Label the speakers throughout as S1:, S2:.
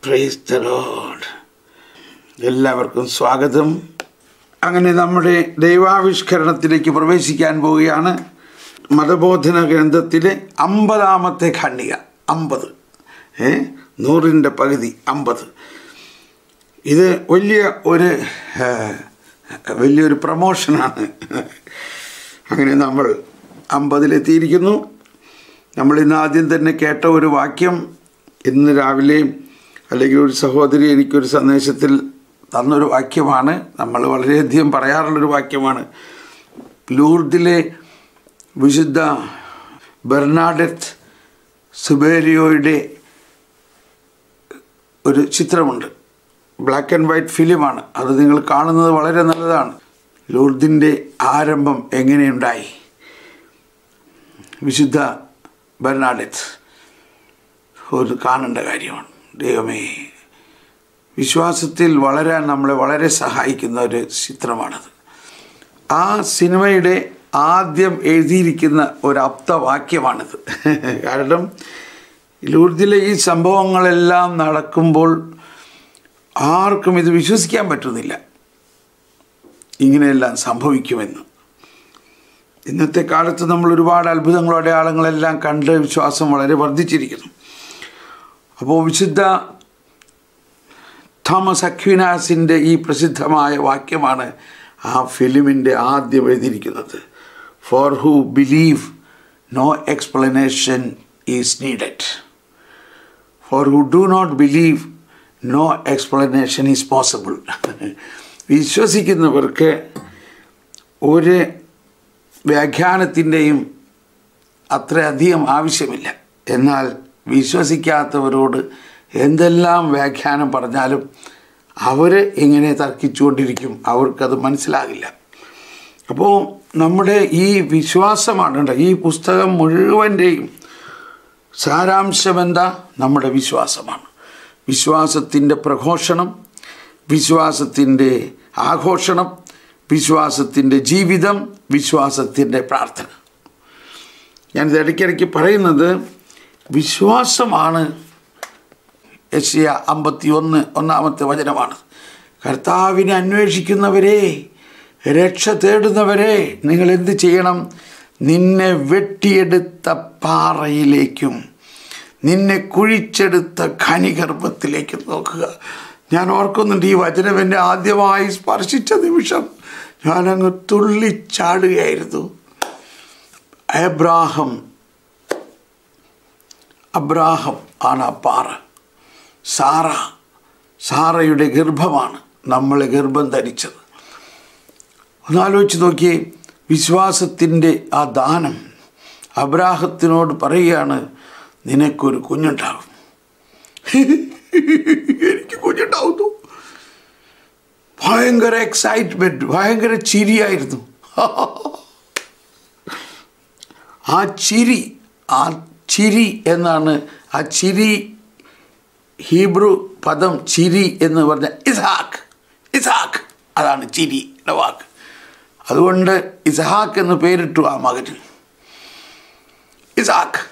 S1: Praise the Lord എല്ലാവർക്കും സ്വാഗതം അങ്ങനെ നമ്മുടെ ദൈവാവിഷ്കരണത്തിലേക്ക് പ്രവേശിക്കാൻ പോവുകയാണ് മതബോധന ഗ്രന്ഥത്തിലെ അമ്പതാമത്തെ ഖണ്ഡിക അമ്പത് ഏ നൂറിൻ്റെ പകുതി അമ്പത് ഇത് വലിയ ഒരു ആ, വലിയൊരു പ്രമോഷനാണ് അങ്ങനെ നമ്മൾ അമ്പതിലെത്തിയിരിക്കുന്നു നമ്മൾ ഇന്ന് ആദ്യം തന്നെ കേട്ട ഒരു വാക്യം ഇന്ന് രാവിലെ അല്ലെങ്കിൽ ഒരു സഹോദരി എനിക്കൊരു സന്ദേശത്തിൽ തന്നൊരു വാക്യമാണ് നമ്മൾ വളരെയധികം പറയാറുള്ളൊരു വാക്യമാണ് ലൂർദിലെ വിശുദ്ധ ബെർണാഡത്ത് സുബേരിയോയുടെ ഒരു ചിത്രമുണ്ട് ബ്ലാക്ക് ആൻഡ് വൈറ്റ് ഫിലിമാണ് അത് നിങ്ങൾ കാണുന്നത് വളരെ നല്ലതാണ് ലൂർദിൻ്റെ ആരംഭം എങ്ങനെയുണ്ടായി വിശുദ്ധ ബെർണാഡത്ത് ഒരു കാണേണ്ട കാര്യമാണ് ദൈവമേ വിശ്വാസത്തിൽ വളരാൻ നമ്മളെ വളരെ സഹായിക്കുന്ന ഒരു ചിത്രമാണത് ആ സിനിമയുടെ ആദ്യം എഴുതിയിരിക്കുന്ന ഒരു അപ്തവാക്യമാണിത് കാരണം ലൂർദിലെ ഈ സംഭവങ്ങളെല്ലാം നടക്കുമ്പോൾ ആർക്കും ഇത് വിശ്വസിക്കാൻ പറ്റുന്നില്ല ഇങ്ങനെയെല്ലാം സംഭവിക്കുമെന്ന് ഇന്നത്തെ കാലത്ത് നമ്മൾ ഒരുപാട് അത്ഭുതങ്ങളും അടയാളങ്ങളെല്ലാം കണ്ട് വിശ്വാസം വളരെ വർദ്ധിച്ചിരിക്കുന്നു അപ്പോൾ വിശുദ്ധ തോമസ് അക്വിനാസിൻ്റെ ഈ പ്രസിദ്ധമായ വാക്യമാണ് ആ ഫിലിമിൻ്റെ ആദ്യം എഴുതിയിരിക്കുന്നത് for who believe no explanation is needed for who do not believe no explanation is possible വിശ്വസിക്കുന്നവർക്ക് ഒരു വ്യാഖ്യാനത്തിൻ്റെയും അത്രയധികം ആവശ്യമില്ല എന്നാൽ വിശ്വസിക്കാത്തവരോട് എന്തെല്ലാം വ്യാഖ്യാനം പറഞ്ഞാലും അവർ ഇങ്ങനെ തർക്കിച്ചുകൊണ്ടിരിക്കും അവർക്കത് മനസ്സിലാകില്ല അപ്പോൾ നമ്മുടെ ഈ വിശ്വാസമാണ് കേട്ടോ ഈ പുസ്തകം മുഴുവൻ്റെയും സാരാംശം എന്താ നമ്മുടെ വിശ്വാസമാണ് വിശ്വാസത്തിൻ്റെ പ്രഘോഷണം വിശ്വാസത്തിൻ്റെ ആഘോഷണം വിശ്വാസത്തിൻ്റെ ജീവിതം വിശ്വാസത്തിൻ്റെ പ്രാർത്ഥന ഞാനിത് ഇടയ്ക്കിടയ്ക്ക് പറയുന്നത് വിശ്വാസമാണ് യശ്യ അമ്പത്തി ഒന്ന് ഒന്നാമത്തെ വചനമാണ് കർത്താവിനെ അന്വേഷിക്കുന്നവരെ രക്ഷ തേടുന്നവരെ നിങ്ങൾ എന്ത് ചെയ്യണം നിന്നെ വെട്ടിയെടുത്ത പാറയിലേക്കും നിന്നെ കുഴിച്ചെടുത്ത ഖനിഗർഭത്തിലേക്കും നോക്കുക ഞാൻ ഓർക്കുന്നുണ്ട് ഈ വചനം എന്നെ ആദ്യമായി സ്പർശിച്ച നിമിഷം ഞാനങ്ങ് തുള്ളിച്ചാടുകയായിരുന്നു എബ്രാഹം അബ്രാഹം ആണ് ആ പാറ സാറ സാറയുടെ ഗർഭമാണ് നമ്മളെ ഗർഭം ധരിച്ചത് ഒന്നാലോചിച്ച് നോക്കിയേ വിശ്വാസത്തിൻ്റെ ആ ദാനം അബ്രാഹത്തിനോട് പറയുകയാണ് നിനക്കൊരു കുഞ്ഞുണ്ടാകും എനിക്ക് കുഞ്ഞുണ്ടാവുന്നു ഭയങ്കര എക്സൈറ്റ്മെൻറ്റ് ഭയങ്കര ചിരിയായിരുന്നു ആ ചിരി ആ ചിരി എന്നാണ് ആ ചിരി ഹീബ്രു പദം ചിരി എന്ന് പറഞ്ഞ ഇസ്ഹാക്ക് ഇസ്ഹാക്ക് അതാണ് ചിരിയുടെ വാക്ക് അതുകൊണ്ട് ഇസ്ഹാക്ക് എന്ന് പേരിട്ടു ആ മകന് ഇസാക്ക്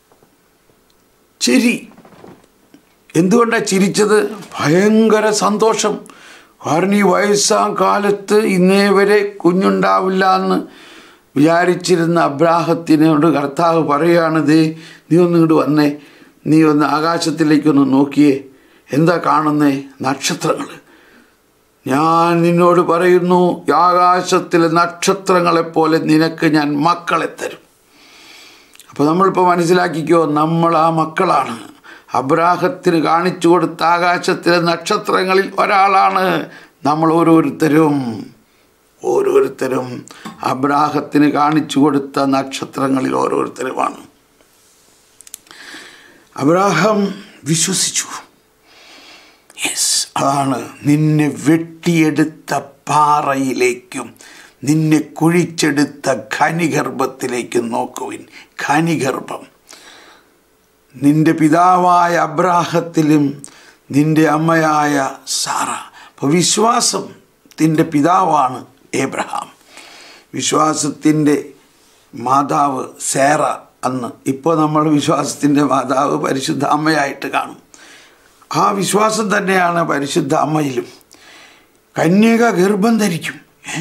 S1: ചിരി എന്തുകൊണ്ടാണ് ചിരിച്ചത് ഭയങ്കര സന്തോഷം കാരണം ഈ വയസ്സാം കാലത്ത് ഇന്നേ വരെ കുഞ്ഞുണ്ടാവില്ല എന്ന് വിചാരിച്ചിരുന്ന അബ്രാഹത്തിനോട് കർത്താവ് പറയുകയാണിത് നീ ഒന്ന് ഇങ്ങോട്ട് വന്നേ നീ ഒന്ന് ആകാശത്തിലേക്കൊന്ന് നോക്കിയേ എന്താ കാണുന്നേ നക്ഷത്രങ്ങൾ ഞാൻ നിന്നോട് പറയുന്നു ഈ ആകാശത്തിലെ നക്ഷത്രങ്ങളെപ്പോലെ നിനക്ക് ഞാൻ മക്കളെ തരും അപ്പോൾ നമ്മളിപ്പോൾ മനസ്സിലാക്കിക്കോ നമ്മൾ ആ മക്കളാണ് അബ്രാഹത്തിന് കാണിച്ചു കൊടുത്ത ആകാശത്തിലെ നക്ഷത്രങ്ങളിൽ ഒരാളാണ് നമ്മൾ ഓരോരുത്തരും ഓരോരുത്തരും അബ്രാഹത്തിന് കാണിച്ചു കൊടുത്ത നക്ഷത്രങ്ങളിൽ ഓരോരുത്തരുമാണ് അബ്രാഹം വിശ്വസിച്ചു യെസ് അതാണ് നിന്നെ വെട്ടിയെടുത്ത പാറയിലേക്കും നിന്നെ കുഴിച്ചെടുത്ത ഖനിഗർഭത്തിലേക്കും നോക്കുവിൻ ഖനിഗർഭം നിന്റെ പിതാവായ അബ്രാഹത്തിലും നിന്റെ അമ്മയായ സാറ അപ്പോൾ വിശ്വാസത്തിൻ്റെ പിതാവാണ് ഏബ്രഹാം വിശ്വാസത്തിൻ്റെ മാതാവ് സേറ അന്ന് ഇപ്പോൾ നമ്മൾ വിശ്വാസത്തിൻ്റെ മാതാവ് പരിശുദ്ധ അമ്മയായിട്ട് കാണും ആ വിശ്വാസം തന്നെയാണ് പരിശുദ്ധ അമ്മയിലും കന്യക ഗർഭം ധരിക്കും ഏ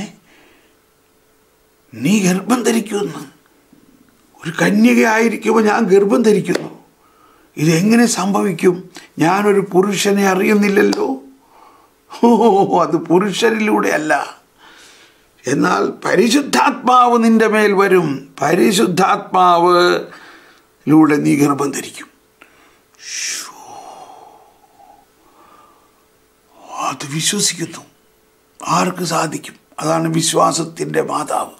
S1: നീ ഗർഭം ധരിക്കുമെന്ന് ഒരു കന്യകയായിരിക്കുമ്പോൾ ഞാൻ ഗർഭം ധരിക്കുന്നു ഇതെങ്ങനെ സംഭവിക്കും ഞാനൊരു പുരുഷനെ അറിയുന്നില്ലല്ലോ ഓ അത് പുരുഷനിലൂടെയല്ല എന്നാൽ പരിശുദ്ധാത്മാവ് നിന്റെ മേൽ വരും പരിശുദ്ധാത്മാവിലൂടെ നീ ഗർഭം ധരിക്കും ശ്ശോ. അത് വിശ്വസിക്കുന്നു ആർക്ക് സാധിക്കും അതാണ് വിശ്വാസത്തിൻ്റെ മാതാവ്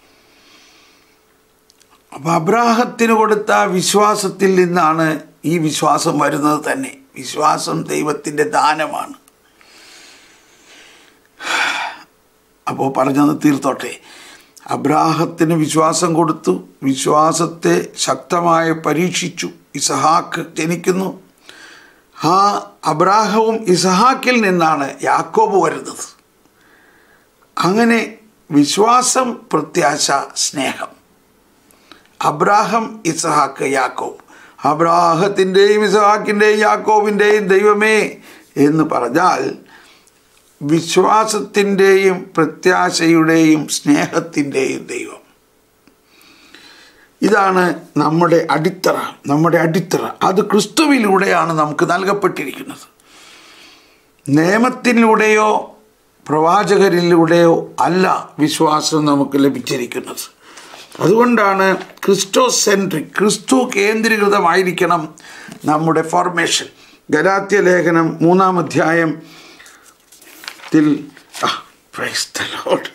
S1: അപ്പം അബ്രാഹത്തിന് കൊടുത്ത വിശ്വാസത്തിൽ നിന്നാണ് ഈ വിശ്വാസം വരുന്നത് തന്നെ വിശ്വാസം ദൈവത്തിൻ്റെ ദാനമാണ് അപ്പോൾ പറഞ്ഞത് തീർത്തോട്ടെ അബ്രാഹത്തിന് വിശ്വാസം കൊടുത്തു വിശ്വാസത്തെ ശക്തമായി പരീക്ഷിച്ചു ഇസഹാക്ക് ജനിക്കുന്നു ആ അബ്രാഹവും ഇസഹാക്കിൽ നിന്നാണ് യാക്കോബ് വരുന്നത് അങ്ങനെ വിശ്വാസം പ്രത്യാശ സ്നേഹം അബ്രാഹം ഇസഹാക്ക് യാക്കോബ് അബ്രാഹത്തിൻ്റെയും ഇസഹാക്കിൻ്റെയും യാക്കോബിൻ്റെയും ദൈവമേ എന്ന് പറഞ്ഞാൽ വിശ്വാസത്തിൻ്റെയും പ്രത്യാശയുടെയും സ്നേഹത്തിൻ്റെയും ദൈവം ഇതാണ് നമ്മുടെ അടിത്തറ നമ്മുടെ അടിത്തറ അത് ക്രിസ്തുവിലൂടെയാണ് നമുക്ക് നൽകപ്പെട്ടിരിക്കുന്നത് നിയമത്തിലൂടെയോ പ്രവാചകരിലൂടെയോ അല്ല വിശ്വാസം നമുക്ക് ലഭിച്ചിരിക്കുന്നത് അതുകൊണ്ടാണ് ക്രിസ്റ്റോ സെൻട്രിക് ക്രിസ്തു കേന്ദ്രീകൃതമായിരിക്കണം നമ്മുടെ ഫോർമേഷൻ ഗലാത്യ ലേഖനം മൂന്നാം അധ്യായം ത്തിൽ പ്രൈസ് ദ ലോർഡ്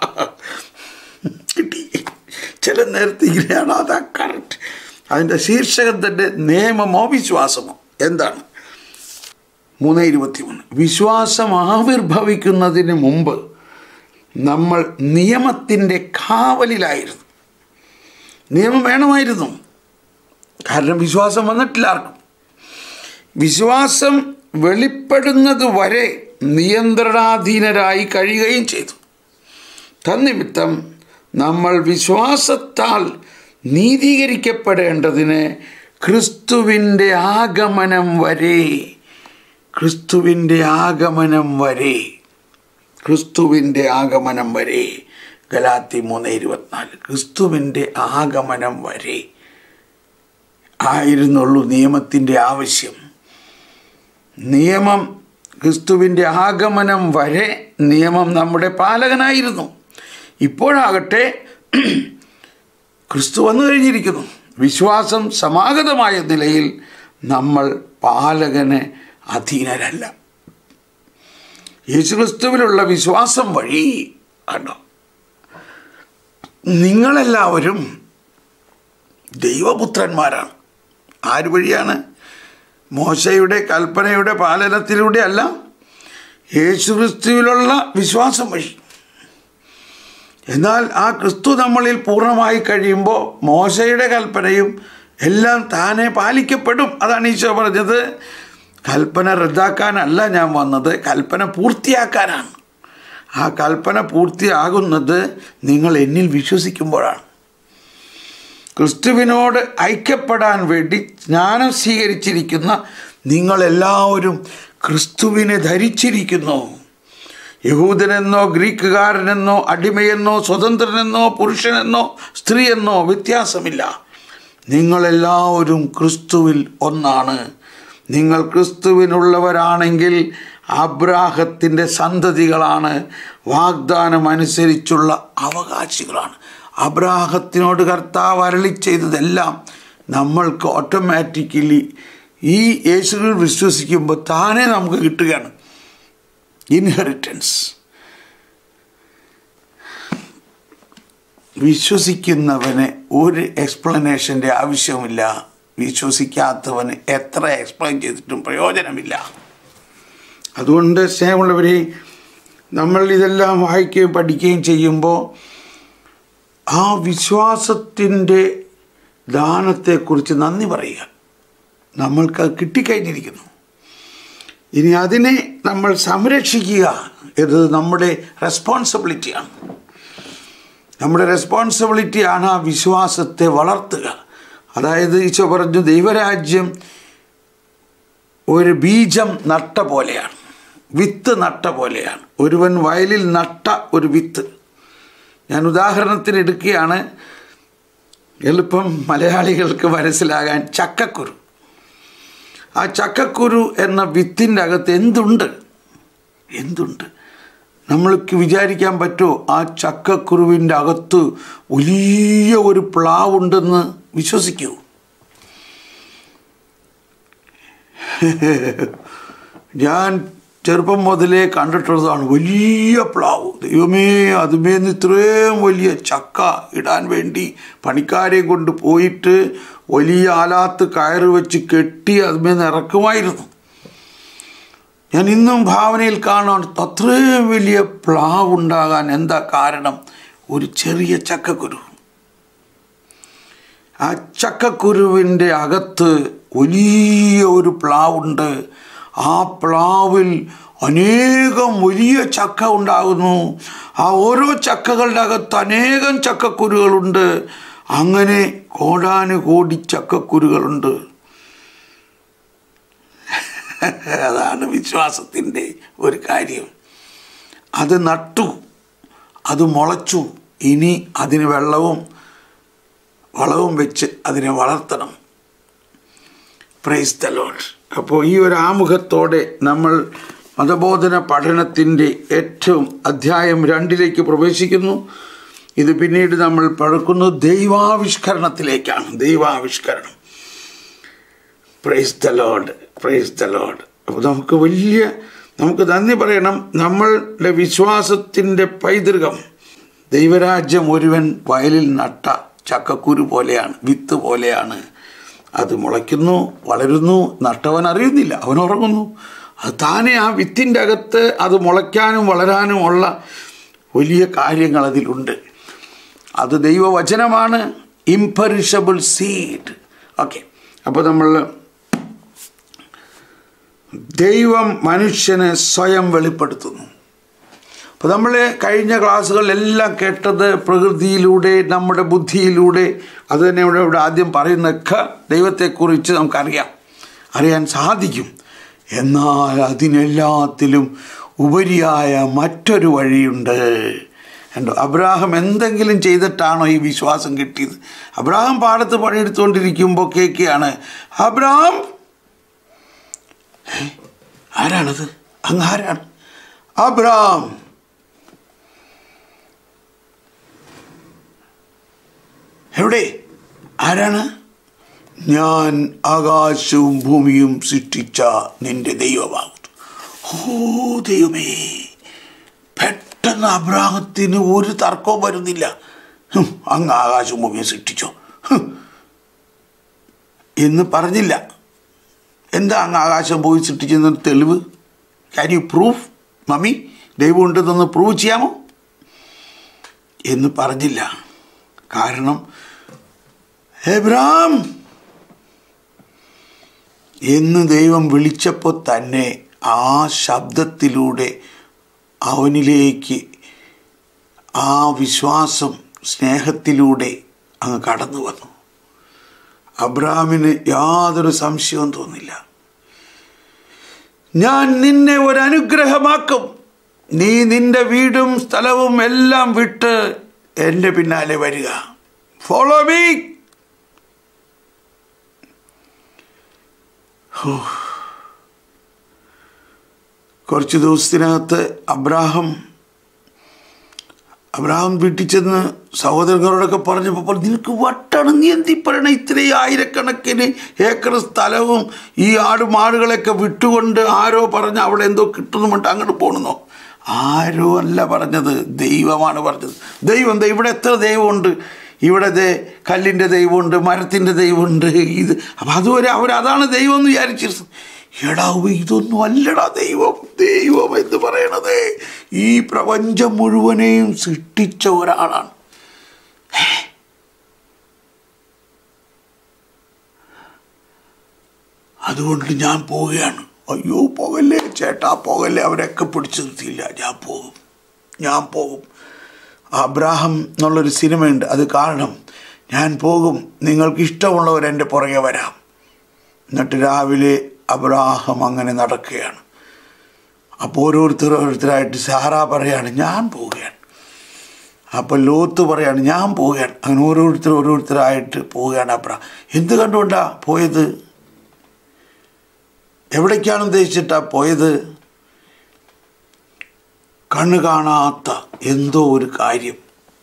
S1: കിട്ടി ചില നേരത്തെ ഇങ്ങനെയാണ് അതാ കറക്റ്റ് അതിൻ്റെ ശീർഷകം തന്നെ നിയമമോ വിശ്വാസമോ എന്താണ് മൂന്ന് ഇരുപത്തി മൂന്ന് വിശ്വാസം ആവിർഭവിക്കുന്നതിന് മുമ്പ് നമ്മൾ നിയമത്തിൻ്റെ കാവലിലായിരുന്നു നിയമം വേണമായിരുന്നു കാരണം വിശ്വാസം വന്നിട്ടില്ല ആർക്കും വിശ്വാസം വെളിപ്പെടുന്നത് വരെ നിയന്ത്രണാധീനരായി കഴിയുകയും ചെയ്തു തന്നിമിത്തം നമ്മൾ വിശ്വാസത്താൽ നീതീകരിക്കപ്പെടേണ്ടതിന് ക്രിസ്തുവിൻ്റെ ആഗമനം വരെ ക്രിസ്തുവിൻ്റെ ആഗമനം വരെ ക്രിസ്തുവിൻ്റെ ആഗമനം വരെ ഗലാത്തി മൂന്ന് ഇരുപത്തിനാല് ക്രിസ്തുവിൻ്റെ ആഗമനം വരെ ആയിരുന്നുള്ളൂ നിയമത്തിൻ്റെ ആവശ്യം നിയമം ക്രിസ്തുവിൻ്റെ ആഗമനം വരെ നിയമം നമ്മുടെ പാലകനായിരുന്നു ഇപ്പോഴാകട്ടെ ക്രിസ്തു വന്നു കഴിഞ്ഞിരിക്കുന്നു വിശ്വാസം സമാഗതമായ നിലയിൽ നമ്മൾ പാലകന് അധീനരല്ല യേശുക്രിസ്തുവിലുള്ള വിശ്വാസം വഴി കണ്ടോ നിങ്ങളെല്ലാവരും ദൈവപുത്രന്മാരാണ് ആര് വഴിയാണ് മോശയുടെ കൽപ്പനയുടെ പാലനത്തിലൂടെ അല്ല യേശുക്രിസ്തുവിലുള്ള വിശ്വാസം വഴി എന്നാൽ ആ ക്രിസ്തു നമ്മളിൽ പൂർണ്ണമായി കഴിയുമ്പോൾ മോശയുടെ കൽപ്പനയും എല്ലാം താനെ പാലിക്കപ്പെടും അതാണ് ഈശോ പറഞ്ഞത് കൽപ്പന റദ്ദാക്കാനല്ല ഞാൻ വന്നത് കൽപ്പന പൂർത്തിയാക്കാനാണ് ആ കൽപ്പന പൂർത്തിയാകുന്നത് നിങ്ങൾ എന്നിൽ വിശ്വസിക്കുമ്പോഴാണ് ക്രിസ്തുവിനോട് ഐക്യപ്പെടാൻ വേണ്ടി ജ്ഞാനം സ്വീകരിച്ചിരിക്കുന്ന നിങ്ങളെല്ലാവരും ക്രിസ്തുവിനെ ധരിച്ചിരിക്കുന്നു യഹൂദനെന്നോ ഗ്രീക്കുകാരനെന്നോ അടിമയെന്നോ സ്വതന്ത്രനെന്നോ പുരുഷനെന്നോ സ്ത്രീയെന്നോ വ്യത്യാസമില്ല നിങ്ങളെല്ലാവരും ക്രിസ്തുവിൽ ഒന്നാണ് നിങ്ങൾ ക്രിസ്തുവിനുള്ളവരാണെങ്കിൽ അബ്രാഹത്തിൻ്റെ സന്തതികളാണ് വാഗ്ദാനം അനുസരിച്ചുള്ള അവകാശികളാണ് അബ്രാഹത്തിനോട് കർത്താവ് അരളി ചെയ്തതെല്ലാം നമ്മൾക്ക് ഓട്ടോമാറ്റിക്കലി ഈ യേശുവിൽ വിശ്വസിക്കുമ്പോൾ താനേ നമുക്ക് കിട്ടുകയാണ് ഇൻഹെറിറ്റൻസ് വിശ്വസിക്കുന്നവന് ഒരു എക്സ്പ്ലനേഷൻ്റെ ആവശ്യമില്ല വിശ്വസിക്കാത്തവന് എത്ര എക്സ്പ്ലെയിൻ ചെയ്തിട്ടും പ്രയോജനമില്ല അതുകൊണ്ട് സ്നേഹമുള്ളവരെ നമ്മൾ ഇതെല്ലാം വായിക്കുകയും പഠിക്കുകയും ചെയ്യുമ്പോൾ ആ വിശ്വാസത്തിൻ്റെ ദാനത്തെക്കുറിച്ച് നന്ദി പറയുക നമ്മൾക്ക് അത് കിട്ടിക്കഴിഞ്ഞിരിക്കുന്നു ഇനി അതിനെ നമ്മൾ സംരക്ഷിക്കുക ഇത് നമ്മുടെ റെസ്പോൺസിബിലിറ്റിയാണ് നമ്മുടെ റെസ്പോൺസിബിലിറ്റിയാണ് ആ വിശ്വാസത്തെ വളർത്തുക അതായത് ഈശോ പറഞ്ഞു ദൈവരാജ്യം ഒരു ബീജം നട്ട പോലെയാണ് വിത്ത് നട്ട പോലെയാണ് ഒരുവൻ വയലിൽ നട്ട ഒരു വിത്ത് ഞാൻ ഉദാഹരണത്തിന് എടുക്കുകയാണ് എളുപ്പം മലയാളികൾക്ക് മനസ്സിലാകാൻ ചക്കക്കുരു ആ ചക്കക്കുരു എന്ന വിത്തിൻ്റെ അകത്ത് എന്തുണ്ട് എന്തുണ്ട് നമ്മൾക്ക് വിചാരിക്കാൻ പറ്റുമോ ആ ചക്കക്കുരുവിൻ്റെ അകത്ത് വലിയ ഒരു പ്ലാവുണ്ടെന്ന് വിശ്വസിക്കൂ ഞാൻ ചെറുപ്പം മുതലേ കണ്ടിട്ടുള്ളതാണ് വലിയ പ്ലാവ് ദൈവമേ അതുമേന്ന് ഇത്രയും വലിയ ചക്ക ഇടാൻ വേണ്ടി പണിക്കാരെയും കൊണ്ട് പോയിട്ട് വലിയ ആലാത്ത് കയറ് വെച്ച് കെട്ടി അതുമേന്ന് ഇറക്കുമായിരുന്നു ഞാൻ ഇന്നും ഭാവനയിൽ കാണാൻ അത്രയും വലിയ പ്ലാവ് ഉണ്ടാകാൻ എന്താ കാരണം ഒരു ചെറിയ ചക്കക്കുരു ആ ചക്കക്കുരുവിൻ്റെ അകത്ത് വലിയ ഒരു പ്ലാവുണ്ട് ആ പ്ലാവിൽ അനേകം വലിയ ചക്ക ഉണ്ടാകുന്നു ആ ഓരോ ചക്കകളുടെ അകത്ത് അനേകം ചക്കക്കുരുകളുണ്ട് അങ്ങനെ കോടാനുകോടി ചക്കക്കുരുകളുണ്ട് അതാണ് വിശ്വാസത്തിൻ്റെ ഒരു കാര്യം അത് നട്ടു അത് മുളച്ചു ഇനി അതിന് വെള്ളവും വളവും വെച്ച് അതിനെ വളർത്തണം പ്രൈസ് ദ ലോഡ് അപ്പോൾ ഈ ഒരു ആമുഖത്തോടെ നമ്മൾ മതബോധന പഠനത്തിൻ്റെ ഏറ്റവും അധ്യായം രണ്ടിലേക്ക് പ്രവേശിക്കുന്നു ഇത് പിന്നീട് നമ്മൾ പഴക്കുന്നത് ദൈവാവിഷ്കരണത്തിലേക്കാണ് ദൈവാവിഷ്കരണം praise the lord praise the lord അപ്പോൾ നമുക്ക് വലിയ നമുക്ക് നന്ദി പറയണം നമ്മളുടെ വിശ്വാസത്തിൻ്റെ പൈതൃകം ദൈവരാജ്യം ഒരുവൻ വയലിൽ നട്ട ചക്കക്കുരു പോലെയാണ് വിത്ത് പോലെയാണ് അത് മുളയ്ക്കുന്നു വളരുന്നു നട്ടവൻ അറിയുന്നില്ല അവൻ ഉറങ്ങുന്നു അത് താനെ ആ വിത്തിൻ്റെ അകത്ത് അത് മുളയ്ക്കാനും വളരാനും ഉള്ള വലിയ കാര്യങ്ങൾ അതിലുണ്ട് അത് ദൈവവചനമാണ് ഇംപെറിഷബിൾ സീഡ് ഓക്കെ അപ്പോൾ നമ്മൾ ദൈവം മനുഷ്യനെ സ്വയം വെളിപ്പെടുത്തുന്നു അപ്പോൾ നമ്മൾ കഴിഞ്ഞ ക്ലാസ്സുകളിലെല്ലാം കേട്ടത് പ്രകൃതിയിലൂടെ നമ്മുടെ ബുദ്ധിയിലൂടെ അത് തന്നെ ഇവിടെ ഇവിടെ ആദ്യം പറയുന്നൊക്കെ ദൈവത്തെക്കുറിച്ച് നമുക്കറിയാം അറിയാൻ സാധിക്കും എന്നാൽ അതിനെല്ലാത്തിലും ഉപരിയായ മറ്റൊരു വഴിയുണ്ട് കണ്ടോ അബ്രാഹം എന്തെങ്കിലും ചെയ്തിട്ടാണോ ഈ വിശ്വാസം കിട്ടിയത് അബ്രാഹം പാടത്ത് പണിയെടുത്തുകൊണ്ടിരിക്കുമ്പോൾ കേൾക്കുകയാണ് അബ്രാം ഏ? ആരാണത് അങ്ങ് ആരാണ് അബ്രാം എവിടെ ആരാണ് ഞാൻ ആകാശവും ഭൂമിയും സൃഷ്ടിച്ച നിന്റെ ദൈവമാകുന്നു ഓ ദൈവമേ പെട്ടെന്ന് അബ്രാഹത്തിന് ഒരു തർക്കവും വരുന്നില്ല ഹും, അങ്ങ് ആകാശവും ഭൂമിയും സൃഷ്ടിച്ചോ ഹും. എന്ന് പറഞ്ഞില്ല എന്താ അങ്ങ് ആകാശം പോയി സൃഷ്ടിച്ചെന്നൊരു തെളിവ് ക്യാൻ യു പ്രൂഫ് മമ്മി ദൈവം ഉണ്ടെന്നൊന്ന് പ്രൂവ് ചെയ്യാമോ എന്ന് പറഞ്ഞില്ല കാരണം എബ്രാം എന്ന് ദൈവം വിളിച്ചപ്പോൾ തന്നെ ആ ശബ്ദത്തിലൂടെ അവനിലേക്ക് ആ വിശ്വാസം സ്നേഹത്തിലൂടെ അങ്ങ് കടന്നു വന്നു അബ്രാമിന് യാതൊരു സംശയവും തോന്നില്ല ഞാൻ നിന്നെ ഒരു അനുഗ്രഹമാക്കും നീ നിന്റെ വീടും സ്ഥലവും എല്ലാം വിട്ട് എൻ്റെ പിന്നാലെ വരിക ഫോളോ മീ കുറച്ച് ദിവസത്തിനകത്ത് അബ്രാഹം അബ്രാഹം വീട്ടിൽ ചെന്ന് സഹോദരങ്ങളോടൊക്കെ പറഞ്ഞപ്പോൾ പറഞ്ഞു, നിനക്ക് വട്ടാണ് നീ എന്തി പറയണ ഇത്രയും ആയിരക്കണക്കിന് ഏക്കർ സ്ഥലവും ഈ ആടും ആടുകളെയൊക്കെ വിട്ടുകൊണ്ട് ആരോ പറഞ്ഞ് അവിടെ എന്തോ കിട്ടുന്നുമുണ്ട് അങ്ങോട്ട് പോകണമെന്നോ ആരോ അല്ല പറഞ്ഞത് ദൈവമാണ് പറഞ്ഞത് ദൈവം ദേ ഇവിടെ എത്ര ദൈവമുണ്ട് ഇവിടെ ദേ കല്ലിൻ്റെ ദൈവമുണ്ട് മരത്തിൻ്റെ ദൈവമുണ്ട് ഇത് അപ്പം അതുവരെ അവരതാണ് ദൈവം എന്ന് വിചാരിച്ചിരുന്നു എടാ ഇതൊന്നും അല്ലടാ ദൈവം ദൈവം എന്ന് പറയണത് ഈ പ്രപഞ്ചം മുഴുവനെയും സൃഷ്ടിച്ച ഒരാളാണ് ഹേ? അതുകൊണ്ട് ഞാൻ പോവുകയാണ് അയ്യോ പോകല്ലേ ചേട്ടാ പോകല്ലേ അവരൊക്കെ പിടിച്ചു നിർത്തിയില്ല ഞാൻ പോകും ഞാൻ പോകും അബ്രാഹം എന്നുള്ളൊരു സിനിമയുണ്ട് അത് കാരണം ഞാൻ പോകും നിങ്ങൾക്ക് ഇഷ്ടമുള്ളവർ എൻ്റെ പുറകെ വരാം എന്നിട്ട് രാവിലെ അബ്രാഹം അങ്ങനെ നടക്കുകയാണ് അപ്പോൾ ഓരോരുത്തർ ഓരോരുത്തരായിട്ട് സാറ പറയാണ് ഞാൻ പോവുകയാണ് അപ്പോൾ ലോത്ത് പറയാണ് ഞാൻ പോവുകയാണ് അങ്ങനെ ഓരോരുത്തർ ഓരോരുത്തരായിട്ട് പോവുകയാണ് അബ്രാഹം എന്ത് കണ്ടുകൊണ്ടാ പോയത് എവിടേക്കാണ് ഉദ്ദേശിച്ചിട്ടാ പോയത് കണ്ണ് കാണാത്ത എന്തോ ഒരു കാര്യം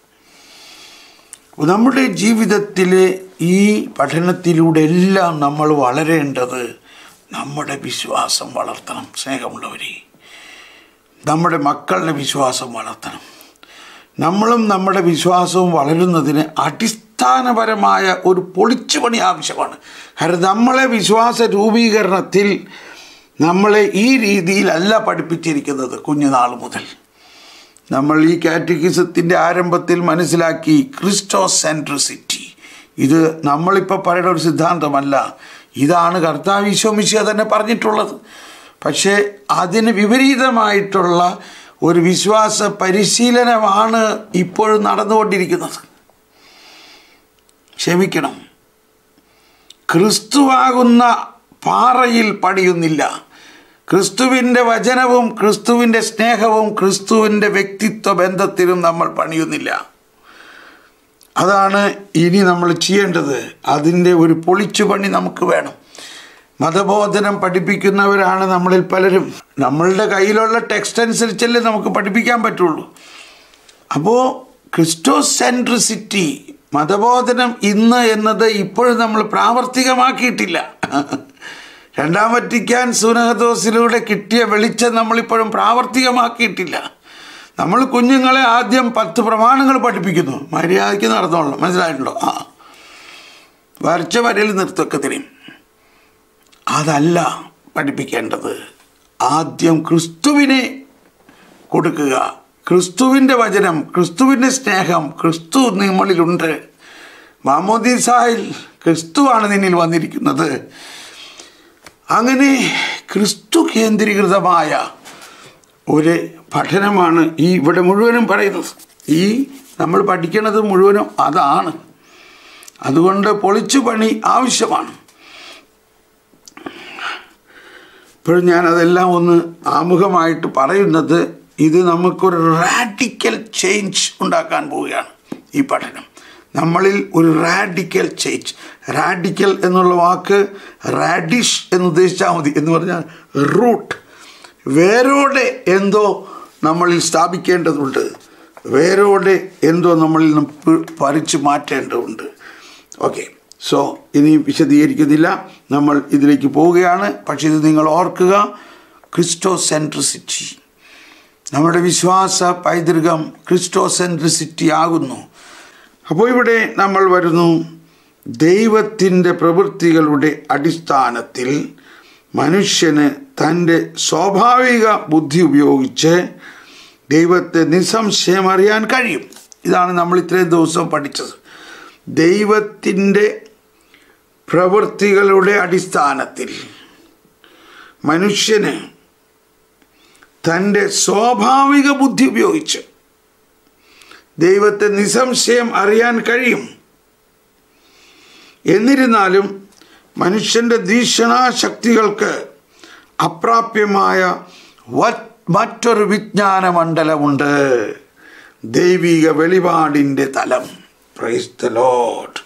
S1: നമ്മുടെ ജീവിതത്തിലെ ഈ പഠനത്തിലൂടെ എല്ലാം നമ്മൾ വളരേണ്ടത് നമ്മുടെ വിശ്വാസം വളർത്തണം സ്നേഹമുള്ളവരെ നമ്മുടെ മക്കളുടെ വിശ്വാസം വളർത്തണം നമ്മളും നമ്മുടെ വിശ്വാസവും വളരുന്നതിന് അടിസ്ഥാനപരമായ ഒരു പൊളിച്ചുപണി ആവശ്യമാണ് കാരണം നമ്മളെ വിശ്വാസ രൂപീകരണത്തിൽ നമ്മളെ ഈ രീതിയിലല്ല പഠിപ്പിച്ചിരിക്കുന്നത് കുഞ്ഞുനാൾ മുതൽ നമ്മൾ ഈ കാറ്റഗിസത്തിൻ്റെ ആരംഭത്തിൽ മനസ്സിലാക്കി ക്രിസ്റ്റോ സെൻട്രിസിറ്റി ഇത് നമ്മളിപ്പോൾ പറയുന്ന ഒരു സിദ്ധാന്തമല്ല ഇതാണ് കർത്താവ് ഈശോമിശിയ തന്നെ പറഞ്ഞിട്ടുള്ളത് പക്ഷേ അതിന് വിപരീതമായിട്ടുള്ള ഒരു വിശ്വാസ പരിശീലനമാണ് ഇപ്പോഴും നടന്നുകൊണ്ടിരിക്കുന്നത് ക്ഷമിക്കണം ക്രിസ്തുവാകുന്ന പാറയിൽ പണിയുന്നില്ല ക്രിസ്തുവിൻ്റെ വചനവും ക്രിസ്തുവിൻ്റെ സ്നേഹവും ക്രിസ്തുവിൻ്റെ വ്യക്തിത്വ ബന്ധത്തിലും നമ്മൾ പണിയുന്നില്ല അതാണ് ഇനി നമ്മൾ ചെയ്യേണ്ടത് അതിൻ്റെ ഒരു പൊളിച്ചു പണി നമുക്ക് വേണം മതബോധനം പഠിപ്പിക്കുന്നവരാണ് നമ്മളിൽ പലരും നമ്മളുടെ കയ്യിലുള്ള ടെക്സ്റ്റ് അനുസരിച്ചല്ലേ നമുക്ക് പഠിപ്പിക്കാൻ പറ്റുള്ളൂ അപ്പോൾ ക്രിസ്റ്റോ സെൻട്രിസിറ്റി മതബോധനം ഇന്ന് എന്നത് ഇപ്പോഴും നമ്മൾ പ്രാവർത്തികമാക്കിയിട്ടില്ല രണ്ടാം വറ്റിക്കാൻ സുനഹദോസിലൂടെ കിട്ടിയ വെളിച്ചം നമ്മളിപ്പോഴും പ്രാവർത്തികമാക്കിയിട്ടില്ല നമ്മൾ കുഞ്ഞുങ്ങളെ ആദ്യം പത്ത് പ്രമാണങ്ങൾ പഠിപ്പിക്കുന്നു മര്യാദയ്ക്ക് നടന്നോളണം മനസ്സിലായിട്ടുണ്ടോ ആ വരച്ച വരയിൽ നിർത്തൊക്കെ തരും അതല്ല പഠിപ്പിക്കേണ്ടത് ആദ്യം ക്രിസ്തുവിനെ കൊടുക്കുക ക്രിസ്തുവിൻ്റെ വചനം ക്രിസ്തുവിൻ്റെ സ്നേഹം ക്രിസ്തു നമ്മളിലുണ്ട് മാമോദീസായിൽ ക്രിസ്തുവാണ് നിന്നിൽ വന്നിരിക്കുന്നത് അങ്ങനെ ക്രിസ്തു കേന്ദ്രീകൃതമായ ഒരു പഠനമാണ് ഈ ഇവിടെ മുഴുവനും പറയുന്നത് ഈ നമ്മൾ പഠിക്കുന്നത് മുഴുവനും അതാണ് അതുകൊണ്ട് പൊളിച്ചു പണി ആവശ്യമാണ് ഇപ്പോഴും ഞാൻ അതെല്ലാം ഒന്ന് ആമുഖമായിട്ട് പറയുന്നത് ഇത് നമുക്കൊരു റാഡിക്കൽ ചേഞ്ച് ഉണ്ടാക്കാൻ പോവുകയാണ് ഈ പഠനം നമ്മളിൽ ഒരു റാഡിക്കൽ ചേഞ്ച് റാഡിക്കൽ എന്നുള്ള വാക്ക് റാഡിഷ് എന്ന് ഉദ്ദേശിച്ചാൽ മതി എന്ന് പറഞ്ഞാൽ റൂട്ട് വേരോടെ എന്തോ നമ്മളിൽ സ്ഥാപിക്കേണ്ടതുണ്ട് വേരോടെ എന്തോ നമ്മളിൽ നിന്ന് പറിച്ചു മാറ്റേണ്ടതുണ്ട് ഓക്കെ സോ ഇനി വിശദീകരിക്കുന്നില്ല നമ്മൾ ഇതിലേക്ക് പോവുകയാണ് പക്ഷേ ഇത് നിങ്ങൾ ഓർക്കുക ക്രിസ്റ്റോ സെൻട്രിസിറ്റി നമ്മുടെ വിശ്വാസ പൈതൃകം ക്രിസ്റ്റോ സെൻട്രിസിറ്റി ആകുന്നു അപ്പോൾ ഇവിടെ നമ്മൾ വരുന്നു ദൈവത്തിൻ്റെ പ്രവൃത്തികളുടെ അടിസ്ഥാനത്തിൽ മനുഷ്യന് തൻ്റെ സ്വാഭാവിക ബുദ്ധി ഉപയോഗിച്ച് ദൈവത്തെ നിസ്സംശയം അറിയാൻ കഴിയും ഇതാണ് നമ്മൾ ഇത്രയും ദിവസം പഠിച്ചത് ദൈവത്തിൻ്റെ പ്രവൃത്തികളുടെ അടിസ്ഥാനത്തിൽ മനുഷ്യന് തൻ്റെ സ്വാഭാവിക ബുദ്ധി ഉപയോഗിച്ച് ദൈവത്തെ നിസ്സംശയം അറിയാൻ കഴിയും എന്നിരുന്നാലും മനുഷ്യൻ്റെ ദീക്ഷണാശക്തികൾക്ക് അപ്രാപ്യമായ മറ്റൊരു വിജ്ഞാന മണ്ഡലമുണ്ട് ദൈവിക വെളിപാടിൻ്റെ തലം പ്രൈസ് ദ ലോഡ്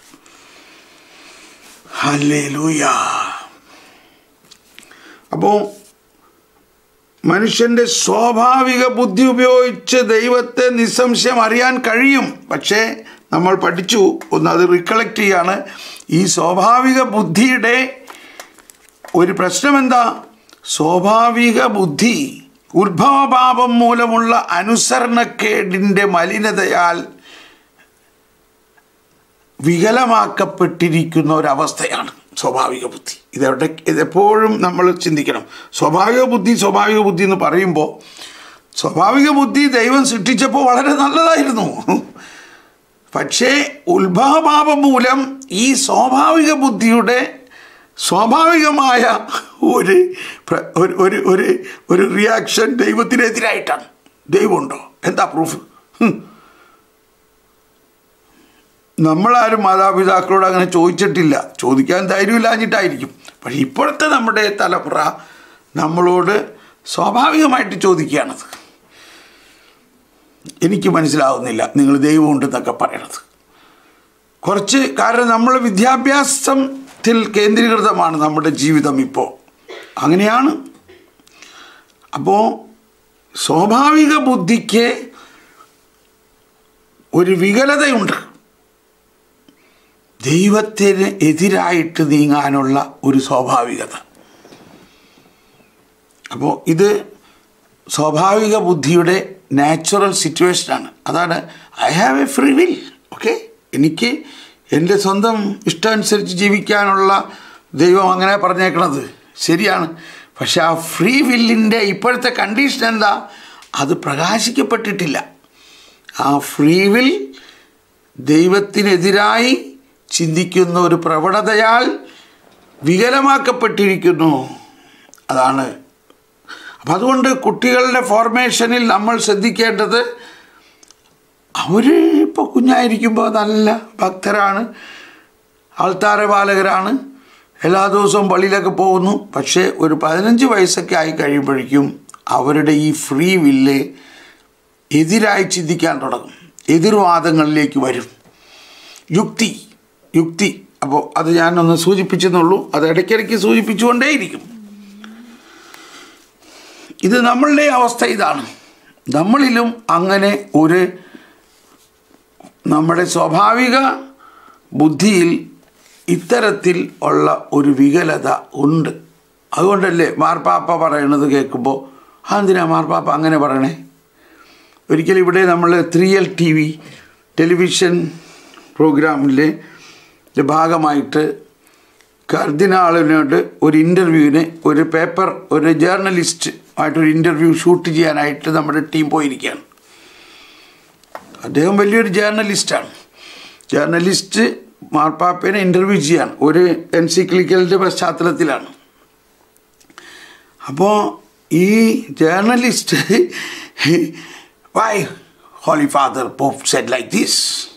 S1: ഹല്ലേലൂയ അപ്പോൾ മനുഷ്യൻ്റെ സ്വാഭാവിക ബുദ്ധി ഉപയോഗിച്ച് ദൈവത്തെ നിസ്സംശയം അറിയാൻ കഴിയും പക്ഷേ നമ്മൾ പഠിച്ചു ഒന്ന് അത് റിക്കളക്ട് ചെയ്യാണ് ഈ സ്വാഭാവിക ബുദ്ധിയുടെ ഒരു പ്രശ്നം എന്താ സ്വാഭാവിക ബുദ്ധി ഉത്ഭവപാപം മൂലമുള്ള അനുസരണക്കേടിൻ്റെ മലിനതയാൽ വികലമാക്കപ്പെട്ടിരിക്കുന്ന ഒരവസ്ഥയാണ് സ്വാഭാവിക ബുദ്ധി ഇതെവിടെ ഇതെപ്പോഴും നമ്മൾ ചിന്തിക്കണം സ്വാഭാവിക ബുദ്ധി സ്വാഭാവിക ബുദ്ധി എന്ന് പറയുമ്പോൾ സ്വാഭാവിക ബുദ്ധി ദൈവം സൃഷ്ടിച്ചപ്പോൾ വളരെ നല്ലതായിരുന്നു പക്ഷേ ഉത്ഭവപാപം മൂലം ഈ സ്വാഭാവിക ബുദ്ധിയുടെ സ്വാഭാവികമായ ഒരു ഒരു ഒരു ഒരു ഒരു റിയാക്ഷൻ ദൈവത്തിനെതിരായിട്ടാണ് ദൈവമുണ്ടോ എന്താ പ്രൂഫ് നമ്മളാരും മാതാപിതാക്കളോട് അങ്ങനെ ചോദിച്ചിട്ടില്ല ചോദിക്കാൻ ധൈര്യമില്ലാഞ്ഞിട്ടായിരിക്കും പക്ഷെ ഇപ്പോഴത്തെ നമ്മുടെ തലമുറ നമ്മളോട് സ്വാഭാവികമായിട്ട് ചോദിക്കുകയാണത് എനിക്ക് മനസ്സിലാവുന്നില്ല നിങ്ങൾ ദൈവമുണ്ടെന്നൊക്കെ പറയണത് കുറച്ച് കാരണം നമ്മൾ വിദ്യാഭ്യാസത്തിൽ കേന്ദ്രീകൃതമാണ് നമ്മുടെ ജീവിതം ഇപ്പോൾ അങ്ങനെയാണ് അപ്പോൾ സ്വാഭാവിക ബുദ്ധിക്ക് ഒരു വികലതയുണ്ട് ദൈവത്തിന് എതിരായിട്ട് നീങ്ങാനുള്ള ഒരു സ്വാഭാവികത അപ്പോൾ ഇത് സ്വാഭാവിക ബുദ്ധിയുടെ നാച്ചുറൽ സിറ്റുവേഷനാണ് അതാണ് I have a free will okay എനിക്ക് എൻ്റെ സ്വന്തം ഇഷ്ടമനുസരിച്ച് ജീവിക്കാനുള്ള ദൈവം അങ്ങനെ പറഞ്ഞേക്കണത് ശരിയാണ് പക്ഷെ ആ ഫ്രീ വില്ലിൻ്റെ ഇപ്പോഴത്തെ കണ്ടീഷൻ എന്താ അത് പ്രകാശിക്കപ്പെട്ടിട്ടില്ല ആ ഫ്രീ വിൽ ദൈവത്തിനെതിരായി ചിന്തിക്കുന്ന ഒരു പ്രവണതയാൽ വികലമാക്കപ്പെട്ടിരിക്കുന്നു അതാണ് അപ്പം അതുകൊണ്ട് കുട്ടികളുടെ ഫോർമേഷനിൽ നമ്മൾ ശ്രദ്ധിക്കേണ്ടത് അവർ ഇപ്പോൾ കുഞ്ഞായിരിക്കുമ്പോൾ നല്ല ഭക്തരാണ് ആൾത്താര ബാലകരാണ് എല്ലാ ദിവസവും പള്ളിയിലൊക്കെ പോകുന്നു പക്ഷേ ഒരു പതിനഞ്ച് വയസ്സൊക്കെ ആയി കഴിയുമ്പോഴേക്കും അവരുടെ ഈ ഫ്രീ വില്ല് എതിരായി ചിന്തിക്കാൻ തുടങ്ങും എതിർവാദങ്ങളിലേക്ക് വരും യുക്തി യുക്തി അപ്പോൾ അത് ഞാനൊന്ന് സൂചിപ്പിച്ചെന്നുള്ളൂ അത് ഇടയ്ക്കിടയ്ക്ക് സൂചിപ്പിച്ചുകൊണ്ടേയിരിക്കും ഇത് നമ്മളുടെ അവസ്ഥ ഇതാണ് നമ്മളിലും അങ്ങനെ ഒരു നമ്മുടെ സ്വാഭാവിക ബുദ്ധിയിൽ ഇത്തരത്തിൽ ഉള്ള ഒരു വികലത ഉണ്ട് അതുകൊണ്ടല്ലേ മാർപ്പാപ്പ പറയണത് കേൾക്കുമ്പോൾ അതെന്തിനാ മാർപ്പാപ്പ അങ്ങനെ പറയണേ ഒരിക്കലും ഇവിടെ നമ്മൾ three L T V television പ്രോഗ്രാമിലെ ഭാഗമായിട്ട് കർദിനാളിനോട് ഒരു ഇൻ്റർവ്യൂവിന് ഒരു പേപ്പർ ഒരു ജേർണലിസ്റ്റ് ആയിട്ടൊരു ഇൻ്റർവ്യൂ ഷൂട്ട് ചെയ്യാനായിട്ട് നമ്മുടെ ടീം പോയിരിക്കുകയാണ് അദ്ദേഹം വലിയൊരു ജേർണലിസ്റ്റാണ് ജേർണലിസ്റ്റ് മാർപ്പാപ്പേനെ ഇൻ്റർവ്യൂ ചെയ്യാൻ ഒരു എൻസിക്ലിക്കലിൻ്റെ പശ്ചാത്തലത്തിലാണ് അപ്പോൾ ഈ journalist why Holy Father Pope said like this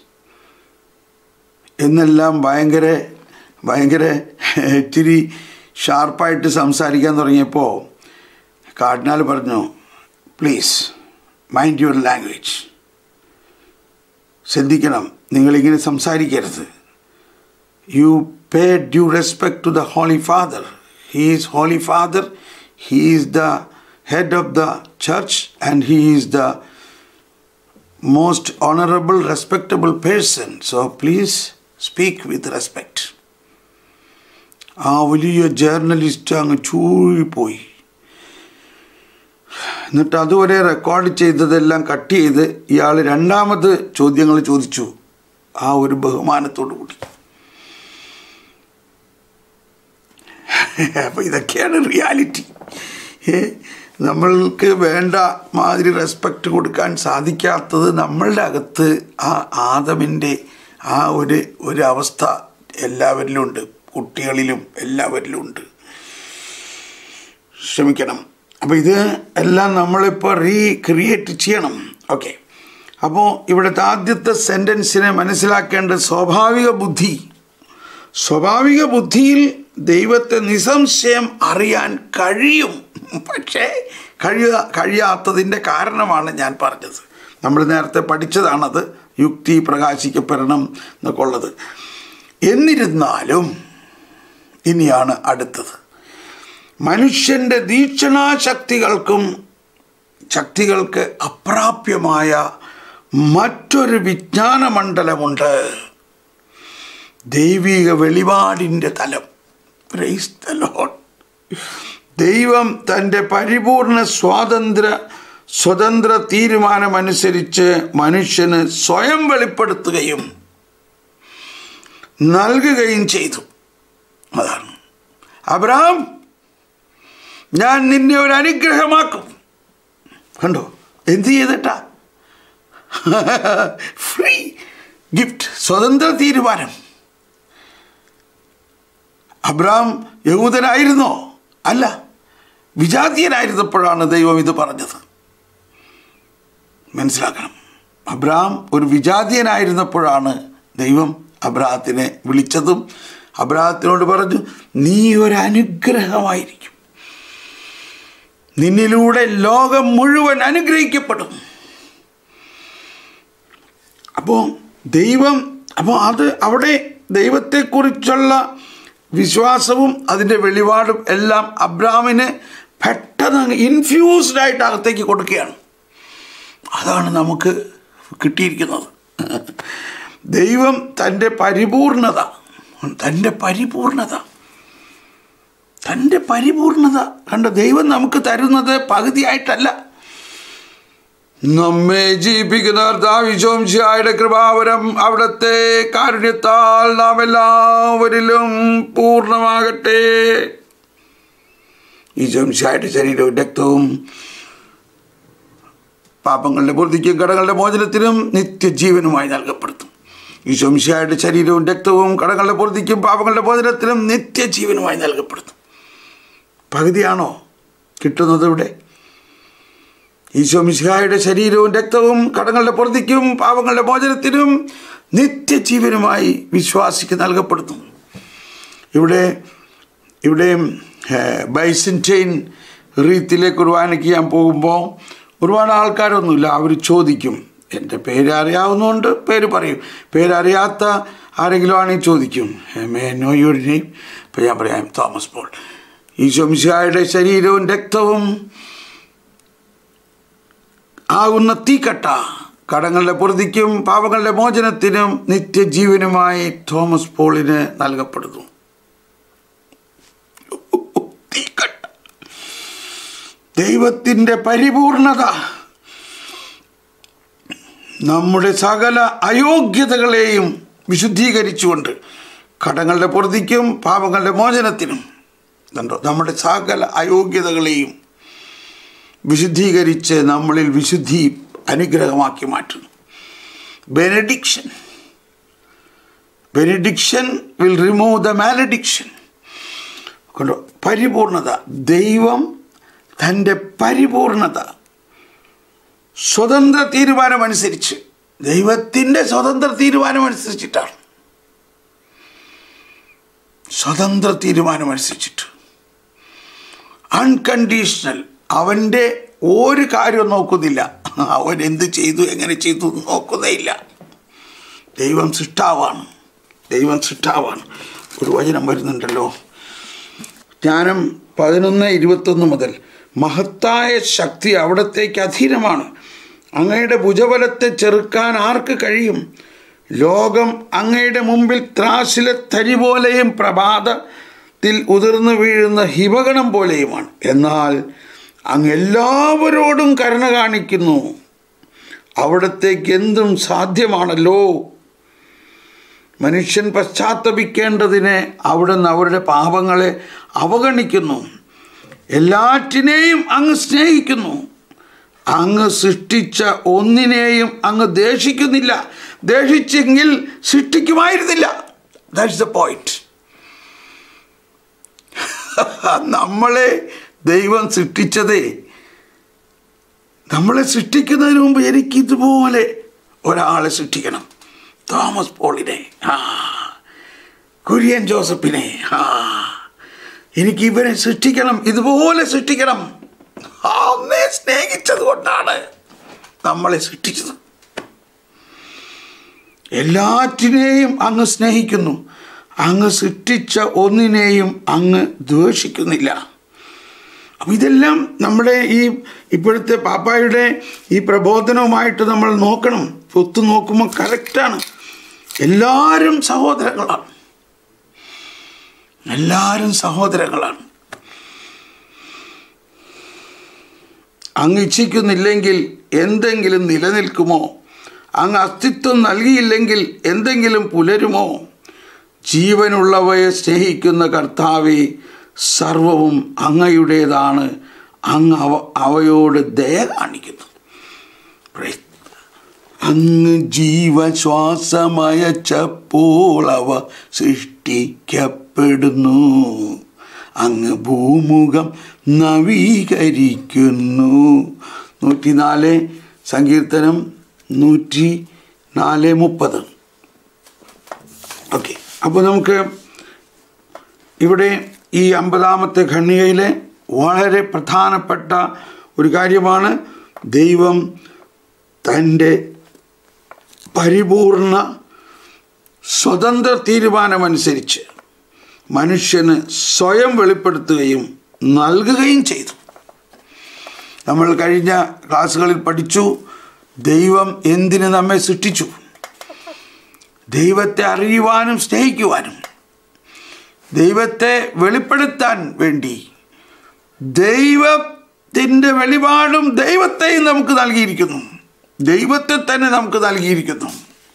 S1: എന്നെല്ലാം ഭയങ്കര ഭയങ്കര ഇത്തിരി ഷാർപ്പായിട്ട് സംസാരിക്കാൻ തുടങ്ങിയപ്പോൾ കാർഡിനാൾ പറഞ്ഞു പ്ലീസ് മൈൻഡ് യുവർ ലാംഗ്വേജ് ശ്രദ്ധിക്കണം നിങ്ങളിങ്ങനെ സംസാരിക്കരുത് you pay due respect to the Holy Father he is Holy Father he is the head of the church and he is the most honourable respectable person so please speak with respect ആ വലിയ journalist അങ്ങ് ചൂഴിപ്പോയി എന്നിട്ട് അതുവരെ record ചെയ്തതെല്ലാം cut ചെയ്ത് ഇയാൾ രണ്ടാമത് ചോദ്യങ്ങൾ ചോദിച്ചു ആ ഒരു ബഹുമാനത്തോടു കൂടി അപ്പോൾ ഇതൊക്കെയാണ് റിയാലിറ്റി നമ്മൾക്ക് വേണ്ട മാതിരി റെസ്പെക്റ്റ് കൊടുക്കാൻ സാധിക്കാത്തത് നമ്മളുടെ അകത്ത് ആ ആദമിൻ്റെ ആ ഒരു ഒരു അവസ്ഥ എല്ലാവരിലും ഉണ്ട് കുട്ടികളിലും എല്ലാവരിലും ഉണ്ട് ക്ഷമിക്കണം അപ്പോൾ ഇത് എല്ലാം നമ്മളിപ്പോൾ റീക്രിയേറ്റ് ചെയ്യണം ഓക്കെ അപ്പോൾ ഇവിടുത്തെ ആദ്യത്തെ സെൻറ്റൻസിനെ മനസ്സിലാക്കേണ്ട സ്വാഭാവിക ബുദ്ധി സ്വാഭാവിക ബുദ്ധിയിൽ ദൈവത്തെ നിസ്സംശയം അറിയാൻ കഴിയും പക്ഷേ കഴിയ കഴിയാത്തതിൻ്റെ കാരണമാണ് ഞാൻ പറഞ്ഞത് നമ്മൾ നേരത്തെ പഠിച്ചതാണത് യുക്തി പ്രകാശിക്കപ്പെടണം എന്നൊക്കെ ഉള്ളത് എന്നിരുന്നാലും ഇനിയാണ് അടുത്തത് മനുഷ്യൻ്റെ വീക്ഷണാശക്തികൾക്കും ശക്തികൾക്ക് അപ്രാപ്യമായ മറ്റൊരു വിജ്ഞാനമണ്ഡലമുണ്ട് ദൈവിക വെളിപാടിൻ്റെ തലം പ്രൈസ് ദ ലോഡ് ദൈവം തൻ്റെ പരിപൂർണ സ്വാതന്ത്ര്യ സ്വതന്ത്ര തീരുമാനമനുസരിച്ച് മനുഷ്യന് സ്വയം വെളിപ്പെടുത്തുകയും നൽകുകയും ചെയ്തു അതാണ് അബ്രഹാം ഞാൻ നിന്നെ ഒരു അനുഗ്രഹമാക്കും കണ്ടോ എന്ത് ചെയ്തിട്ടാ ഫ്രീ ഗിഫ്റ്റ് സ്വതന്ത്ര തീരുമാനം അബ്രഹാം യഹൂദനായിരുന്നോ അല്ല വിജാതീയനായിരുന്നപ്പോഴാണ് ദൈവം ഇത് പറഞ്ഞത് മനസ്സിലാക്കണം അബ്രഹാം ഒരു വിജാതീയനായിരുന്നപ്പോഴാണ് ദൈവം അബ്രഹത്തിനെ വിളിച്ചതും അബ്രാഹത്തിനോട് പറഞ്ഞു നീ ഒരു അനുഗ്രഹമായിരിക്കും നിന്നിലൂടെ ലോകം മുഴുവൻ അനുഗ്രഹിക്കപ്പെടും അപ്പോൾ ദൈവം അപ്പോൾ അത് അവിടെ ദൈവത്തെക്കുറിച്ചുള്ള വിശ്വാസവും അതിൻ്റെ വെളിപാടും എല്ലാം അബ്രാമിന് പെട്ടെന്ന് ഇൻഫ്യൂസ്ഡ് ആയിട്ട് അകത്തേക്ക് കൊടുക്കുകയാണ് അതാണ് നമുക്ക് കിട്ടിയിരിക്കുന്നത് ദൈവം തൻ്റെ പരിപൂർണത തൻ്റെ പരിപൂർണത തൻ്റെ പരിപൂർണത കണ്ട ദൈവം നമുക്ക് തരുന്നത് പകുതിയായിട്ടല്ല നമ്മെ ജീവിപ്പിക്കുന്ന കർത്താവിശോംശിയായുടെ കൃപാവരം അവിടത്തെ കാരുണ്യത്താൽ നാം എല്ലാവരിലും പൂർണ്ണമാകട്ടെ ഈ ശംശിയായുടെ ശരീരവും രക്തവും പാപങ്ങളുടെ പൂർത്തിക്കും കടങ്ങളുടെ മോചനത്തിനും നിത്യജീവനുമായി നൽകപ്പെടുത്തും ഈ ശംശിയായുടെ ശരീരവും രക്തവും കടങ്ങളുടെ പൂർത്തിക്കും പാപങ്ങളുടെ മോചനത്തിനും നിത്യജീവനുമായി നൽകപ്പെടുത്തും പകുതിയാണോ കിട്ടുന്നത് ഇവിടെ ഈശോമിശിഹായുടെ ശരീരവും രക്തവും കടങ്ങളുടെ പൊറുതിക്കും പാവങ്ങളുടെ മോചനത്തിനും നിത്യജീവനുമായി വിശ്വാസിക്ക് നൽകപ്പെടുന്നു ഇവിടെ ഇവിടെ ബൈസൻറ്റൈൻ റീത്തിലേക്ക് കുർബാനയ്ക്ക് ഞാൻ പോകുമ്പോൾ ഒരുപാട് ആൾക്കാരൊന്നുമില്ല അവർ ചോദിക്കും എൻ്റെ പേര് അറിയാവുന്നതുകൊണ്ട് പേര് പറയും പേരറിയാത്ത ആരെങ്കിലും ആണെങ്കിൽ ചോദിക്കും മേ നോ യുവർ നെയിം അപ്പോൾ ഞാൻ പറയാം തോമസ് പോൾ ഈശോമിശിഹായുടെ ശരീരവും രക്തവും ആകുന്ന തീക്കട്ട കടങ്ങളുടെ പൊറുതിക്കും പാപങ്ങളുടെ മോചനത്തിനും നിത്യജീവനുമായി തോമസ് പോളിന് നൽകപ്പെടുന്നു തീക്കട്ട ദൈവത്തിൻ്റെ പരിപൂർണത നമ്മുടെ സകല അയോഗ്യതകളെയും വിശുദ്ധീകരിച്ചുകൊണ്ട് കടങ്ങളുടെ പൊറുതിക്കും പാപങ്ങളുടെ മോചനത്തിനും കണ്ടോ നമ്മുടെ സകല അയോഗ്യതകളെയും വിശുദ്ധീകരിച്ച് നമ്മളിൽ വിശുദ്ധി അനുഗ്രഹമാക്കി മാറ്റുന്നു benediction benediction will remove the malediction കണ്ടോ പരിപൂർണത ദൈവം തൻ്റെ പരിപൂർണത സ്വതന്ത്ര തീരുമാനമനുസരിച്ച് ദൈവത്തിൻ്റെ സ്വതന്ത്ര തീരുമാനമനുസരിച്ചിട്ടാണ് സ്വതന്ത്ര തീരുമാനമനുസരിച്ചിട്ട് അൺകണ്ടീഷണൽ അവൻ്റെ ഒരു കാര്യവും നോക്കുന്നില്ല അവൻ എന്ത് ചെയ്തു എങ്ങനെ ചെയ്തു നോക്കുന്നേയില്ല ദൈവം സൃഷ്ടാവാണ് ദൈവം സൃഷ്ടാവാണ് ഒരു വചനം വരുന്നുണ്ടല്ലോ ജ്ഞാനം പതിനൊന്ന് ഇരുപത്തൊന്ന് മുതൽ മഹത്തായ ശക്തി അവിടത്തേക്ക് അധീനമാണ് അങ്ങയുടെ ഭുജബലത്തെ ചെറുക്കാൻ ആർക്ക് കഴിയും ലോകം അങ്ങയുടെ മുമ്പിൽ ത്രാസിലെ തരി പോലെയും പ്രഭാതത്തിൽ ഉതിർന്നു വീഴുന്ന ഹിമഗണം പോലെയുമാണ് എന്നാൽ അങ്ങ് എല്ലാവരോടും കരുണ കാണിക്കുന്നു അവിടത്തേക്ക് എന്തും സാധ്യമാണല്ലോ മനുഷ്യൻ പശ്ചാത്തപിക്കേണ്ടതിന് അവിടുന്ന് അവരുടെ പാപങ്ങളെ അവഗണിക്കുന്നു എല്ലാറ്റിനെയും അങ്ങ് സ്നേഹിക്കുന്നു അങ്ങ് സൃഷ്ടിച്ച ഒന്നിനെയും അങ്ങ് ദേഷിക്കുന്നില്ല ദേഷിച്ചെങ്കിൽ സൃഷ്ടിക്കുമായിരുന്നില്ല ദാറ്റ്സ് ദ പോയിന്റ് നമ്മളെ ദൈവം സൃഷ്ടിച്ചതേ നമ്മളെ സൃഷ്ടിക്കുന്നതിന് മുമ്പ് എനിക്ക് ഇതുപോലെ ഒരാളെ സൃഷ്ടിക്കണം തോമസ് പോളിനെ ആ കുര്യൻ ജോസഫിനെ ആ എനിക്ക് ഇവരെ സൃഷ്ടിക്കണം ഇതുപോലെ സൃഷ്ടിക്കണം അന്നേ സ്നേഹിച്ചത് കൊണ്ടാണ് നമ്മളെ സൃഷ്ടിച്ചത് എല്ലാറ്റിനെയും അങ്ങ് സ്നേഹിക്കുന്നു അങ്ങ് സൃഷ്ടിച്ച ഒന്നിനെയും അങ്ങ് ദ്വേഷിക്കുന്നില്ല അപ്പം ഇതെല്ലാം നമ്മുടെ ഈ ഇപ്പോഴത്തെ പാപ്പായുടെ ഈ പ്രബോധനവുമായിട്ട് നമ്മൾ നോക്കണം ഒത്തു നോക്കുമ്പോൾ കറക്റ്റാണ് എല്ലാവരും സഹോദരങ്ങളാണ് എല്ലാവരും സഹോദരങ്ങളാണ് അങ്ങ് ഇച്ഛിക്കുന്നില്ലെങ്കിൽ എന്തെങ്കിലും നിലനിൽക്കുമോ അങ്ങ് അസ്തിത്വം നൽകിയില്ലെങ്കിൽ എന്തെങ്കിലും പുലരുമോ ജീവനുള്ളവയെ സ്നേഹിക്കുന്ന കർത്താവെ സർവവും അങ്ങയുടേതാണ് അങ്ങ് അവ അവയോട് ദയ കാണിക്കുന്നു Praise അങ്ങ് ജീവശ്വാസമയച്ചപ്പോൾ അവ സൃഷ്ടിക്കപ്പെടുന്നു അങ്ങ് ഭൂമുഖം നവീകരിക്കുന്നു നൂറ്റിനാല് സങ്കീർത്തനം നൂറ്റി നാല് മുപ്പത് ഓക്കെ അപ്പോൾ നമുക്ക് ഇവിടെ ഈ അമ്പതാമത്തെ ഖണ്ണികയിലെ വളരെ പ്രധാനപ്പെട്ട ഒരു കാര്യമാണ് ദൈവം തൻ്റെ പരിപൂർണ സ്വതന്ത്ര തീരുമാനമനുസരിച്ച് മനുഷ്യന് സ്വയം വെളിപ്പെടുത്തുകയും നൽകുകയും ചെയ്തു നമ്മൾ കഴിഞ്ഞ ക്ലാസ്സുകളിൽ പഠിച്ചു ദൈവം എന്തിന് നമ്മെ സൃഷ്ടിച്ചു ദൈവത്തെ അറിയുവാനും സ്നേഹിക്കുവാനും ദൈവത്തെ വെളിപ്പെടുത്താൻ വേണ്ടി ദൈവത്തിൻ്റെ വെളിപാടും ദൈവത്തെയും നമുക്ക് നൽകിയിരിക്കുന്നു ദൈവത്തെ തന്നെ നമുക്ക് നൽകിയിരിക്കുന്നു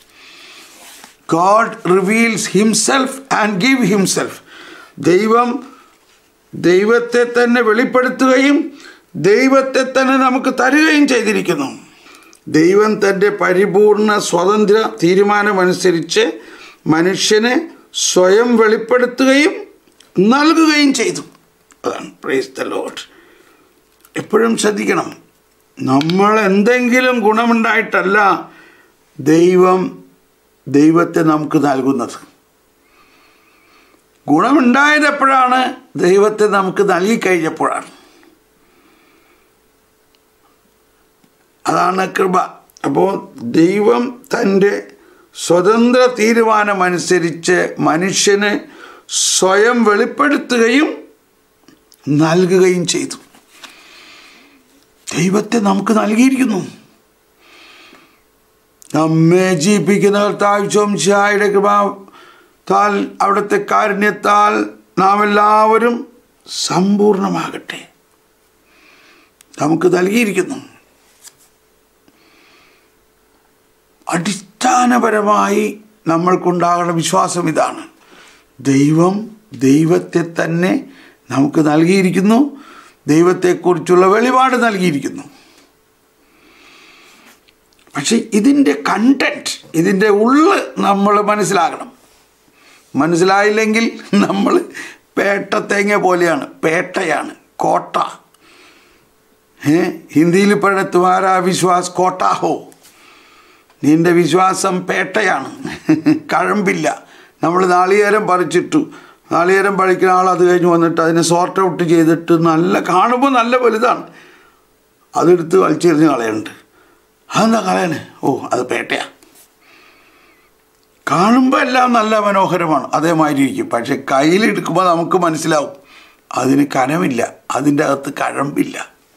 S1: God reveals himself and give himself ദൈവം ദൈവത്തെ തന്നെ വെളിപ്പെടുത്തുകയും ദൈവത്തെ തന്നെ നമുക്ക് തരുകയും ചെയ്തിരിക്കുന്നു ദൈവം തൻ്റെ പരിപൂർണ സ്വതന്ത്ര തീരുമാനമനുസരിച്ച് മനുഷ്യനെ സ്വയം വെളിപ്പെടുത്തുകയും നൽകുകയും ചെയ്തു അതാണ് പ്രൈസ് ദ ലോഡ് എപ്പോഴും ശ്രദ്ധിക്കണം നമ്മൾ എന്തെങ്കിലും ഗുണമുണ്ടായിട്ടല്ല ദൈവം ദൈവത്തെ നമുക്ക് നൽകുന്നത് ഗുണമുണ്ടായത് എപ്പോഴാണ് ദൈവത്തെ നമുക്ക് നൽകിക്കഴിഞ്ഞപ്പോഴാണ് അതാണ് കൃപ അപ്പോൾ ദൈവം തൻ്റെ സ്വതന്ത്ര തീരുമാനമനുസരിച്ച് മനുഷ്യന് സ്വയം വെളിപ്പെടുത്തുകയും നൽകുകയും ചെയ്തു ദൈവത്തെ നമുക്ക് നൽകിയിരിക്കുന്നു നമ്മെ ജീവിപ്പിക്കുന്ന കർത്താവിശോംശായുടെ കൃപാത്താൽ അവിടുത്തെ കാരുണ്യത്താൽ നാം എല്ലാവരും സമ്പൂർണമാകട്ടെ നമുക്ക് നൽകിയിരിക്കുന്നു അടിസ്ഥാനപരമായി നമ്മൾക്കുണ്ടാകുന്ന വിശ്വാസം ഇതാണ് ദൈവം ദൈവത്തെ തന്നെ നമുക്ക് നൽകിയിരിക്കുന്നു ദൈവത്തെക്കുറിച്ചുള്ള വെളിപാട് നൽകിയിരിക്കുന്നു പക്ഷെ ഇതിൻ്റെ കണ്ടന്റ് ഇതിൻ്റെ ഉള്ള് നമ്മൾ മനസ്സിലാക്കണം മനസ്സിലായില്ലെങ്കിൽ നമ്മൾ പേട്ട തേങ്ങ പോലെയാണ് പേട്ടയാണ് കോട്ട ഏ ഹിന്ദിയിൽ പറഞ്ഞ തുമാരാ വിശ്വാസ് കോട്ട ഹോ നിന്റെ വിശ്വാസം പേട്ടയാണ് കഴമ്പില്ല നമ്മൾ നാളികേരം പറിച്ചിട്ടു നാളികേരം പഴിക്കുന്ന ആൾ അത് കഴിഞ്ഞ് വന്നിട്ട് അതിനെ സോർട്ട് ഔട്ട് ചെയ്തിട്ട് നല്ല കാണുമ്പോൾ നല്ല വലുതാണ് അതെടുത്ത് വലിച്ചെറിഞ്ഞ് കളയുന്നുണ്ട് അതെന്താ കളയണേ ഓ അത് പേട്ടയാ കാണുമ്പോൾ എല്ലാം നല്ല മനോഹരമാണ് അതേമാതിരി ഇരിക്കും പക്ഷെ കയ്യിലെടുക്കുമ്പോൾ നമുക്ക് മനസ്സിലാവും അതിന് കനമില്ല അതിൻ്റെ അകത്ത് കഴമ്പില്ല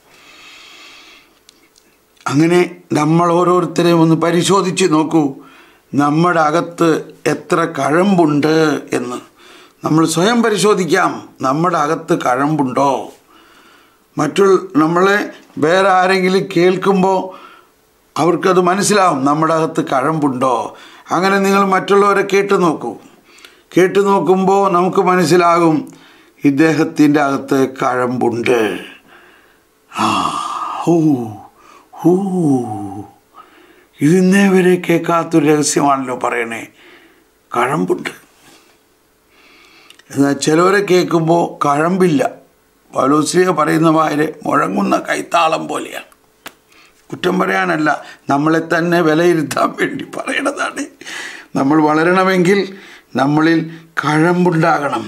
S1: അങ്ങനെ നമ്മൾ ഓരോരുത്തരെയും ഒന്ന് പരിശോധിച്ച് നോക്കൂ നമ്മുടെ അകത്ത് എത്ര കഴമ്പുണ്ട് എന്ന് നമ്മൾ സ്വയം പരിശോധിക്കാം നമ്മുടെ അകത്ത് കഴമ്പുണ്ടോ മറ്റുള്ള നമ്മളെ വേറെ ആരെങ്കിലും കേൾക്കുമ്പോൾ അവർക്കത് മനസ്സിലാവും നമ്മുടെ അകത്ത് കഴമ്പുണ്ടോ അങ്ങനെ നിങ്ങൾ മറ്റുള്ളവരെ കേട്ടു നോക്കൂ കേട്ടു നോക്കുമ്പോൾ നമുക്ക് മനസ്സിലാകും ഇദ്ദേഹത്തിൻ്റെ അകത്ത് കഴമ്പുണ്ട് ആ ഹൂ ഹൂ ഇതിന്നേ വരെ കേൾക്കാത്തൊരു രഹസ്യമാണല്ലോ പറയണേ കഴമ്പുണ്ട് എന്നാൽ ചിലവരെ കേൾക്കുമ്പോൾ കഴമ്പില്ല പൗലോസ്ലിയ പറയുന്ന മാതിരി മുഴങ്ങുന്ന കൈത്താളം പോലെയാണ് കുറ്റം പറയാനല്ല നമ്മളെ തന്നെ വിലയിരുത്താൻ വേണ്ടി പറയണതാണ് നമ്മൾ വളരണമെങ്കിൽ നമ്മളിൽ കഴമ്പുണ്ടാകണം